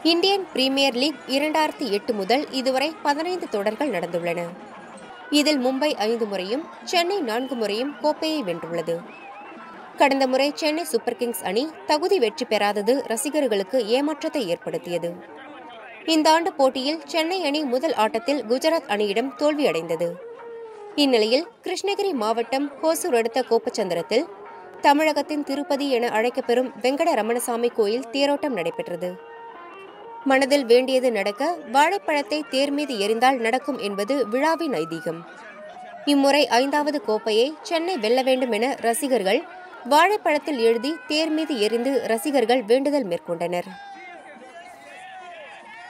Indian premier league இரண்டாயிரத்தி எட்டு முதல் இதுவரை பதினைந்து தொடர்கள் நடந்துள்ளன இதில் மும்பை ஐந்து முறையும் சென்னை நான்கு முறையும் கோப்பையை வென்றுள்ளது கடந்த முறை சென்னை சூப்பர் கிங்ஸ் அணி தகுதி வெற்றி பெறாதது ரசிகர்களுக்கு ஏமாற்றத்தை ஏற்படுத்தியது இந்த ஆண்டு போட்டியில் சென்னை அணி முதல் ஆட்டத்தில் குஜராத் அணியிடம் தோல்வியடைந்தது இந்நிலையில் கிருஷ்ணகிரி மாவட்டம் ஹோசூர் அடுத்த கோப்பச்சந்திரத்தில் தமிழகத்தின் திருப்பதி என அழைக்கப்பெறும் வெங்கட ரமணசாமி கோயில் தேரோட்டம் நடைபெற்றது மனதில் வேண்டியது நடக்க வாழைப்பழத்தை தேர் மீது எறிந்தால் நடக்கும் என்பது விழாவின் ஐதீகம் இம்முறை ஐந்தாவது கோப்பையை சென்னை வெல்ல வேண்டும் என ரசிகர்கள் வாழைப்பழத்தில் எழுதி தேர் மீது எறிந்து ரசிகர்கள் வேண்டுதல் மேற்கொண்டனர்